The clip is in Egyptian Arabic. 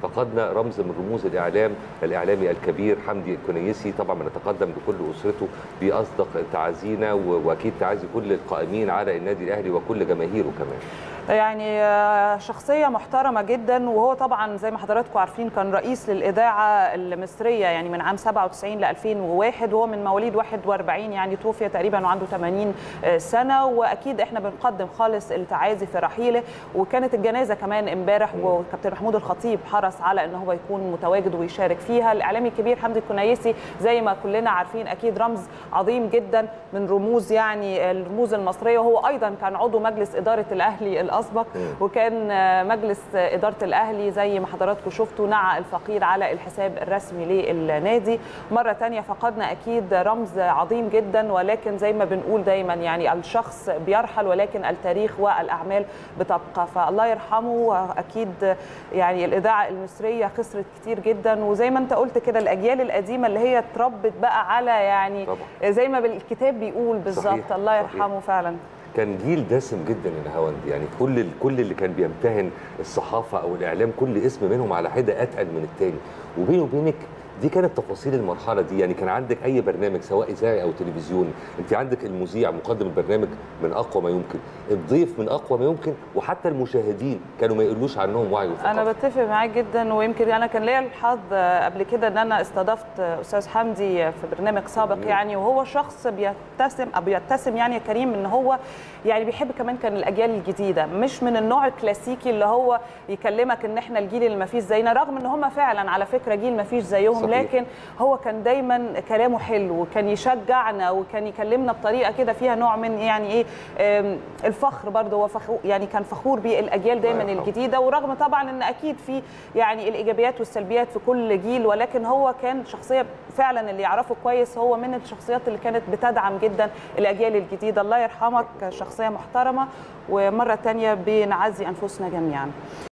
فقدنا رمز من رموز الاعلام الاعلامي الكبير حمدي الكنيسي طبعا بنتقدم لكل اسرته باصدق تعازينا و- واكيد تعازي كل القائمين على النادي الاهلي وكل جماهيره كمان يعني آه، شخصية محترمة جدا وهو طبعا زي ما حضراتكم عارفين كان رئيس للإذاعة المصرية يعني من عام 97 ل 2001 وهو من مواليد 41 يعني توفي تقريبا وعنده 80 سنة وأكيد احنا بنقدم خالص التعازي في رحيله وكانت الجنازة كمان امبارح وكابتن محمود الخطيب حرص على ان هو يكون متواجد ويشارك فيها الإعلامي الكبير حمدي الكنيسي زي ما كلنا عارفين أكيد رمز عظيم جدا من رموز يعني الرموز المصرية وهو أيضا كان عضو مجلس إدارة الأهلي الأسبق وكان آه، مجلس إدارة الأهلي زي ما حضراتكم شفتوا نعى الفقير على الحساب الرسمي للنادي مرة تانية فقدنا أكيد رمز عظيم جدا ولكن زي ما بنقول دايما يعني الشخص بيرحل ولكن التاريخ والأعمال بتبقى فالله يرحمه أكيد يعني الإذاعة المصرية خسرت كتير جدا وزي ما أنت قلت كده الأجيال القديمة اللي هي اتربت بقى على يعني طبعا. زي ما الكتاب بيقول بالظبط صحيح، الله صحيح. يرحمه فعلا كان جيل دسم جدا الهواند يعني كل كل اللي كان بيمتهن الصحافه او الاعلام كل اسم منهم على حده اتقل من الثاني وبيني وبينك دي كانت تفاصيل المرحله دي يعني كان عندك اي برنامج سواء اذاعي او تلفزيوني انت عندك المذيع مقدم البرنامج من اقوى ما يمكن الضيف من اقوى ما يمكن وحتى المشاهدين كانوا ما يقولوش عنهم وعي وثقافه انا بتفق معاك جدا ويمكن انا كان ليا الحظ قبل كده ان انا استضفت استاذ حمدي في برنامج سابق يعني وهو شخص بيتسم أو بيتسم يعني يا كريم ان هو يعني بيحب كمان كان الاجيال الجديده مش من النوع الكلاسيكي اللي هو يكلمك ان احنا الجيل اللي ما فيش زينا رغم ان هم فعلا على فكره جيل ما فيش زيهم صحيح. لكن هو كان دايما كلامه حلو وكان يشجعنا وكان يكلمنا بطريقه كده فيها نوع من يعني ايه آم، الفخر برضه هو فخور يعني كان فخور بالاجيال دايما الله يرحمه. الجديده ورغم طبعا ان اكيد في يعني الايجابيات والسلبيات في كل جيل ولكن هو كان شخصيه فعلا اللي يعرفه كويس هو من الشخصيات اللي كانت بتدعم جدا الاجيال الجديده الله يرحمك شخصيه محترمه ومره تانية بنعزي انفسنا جميعا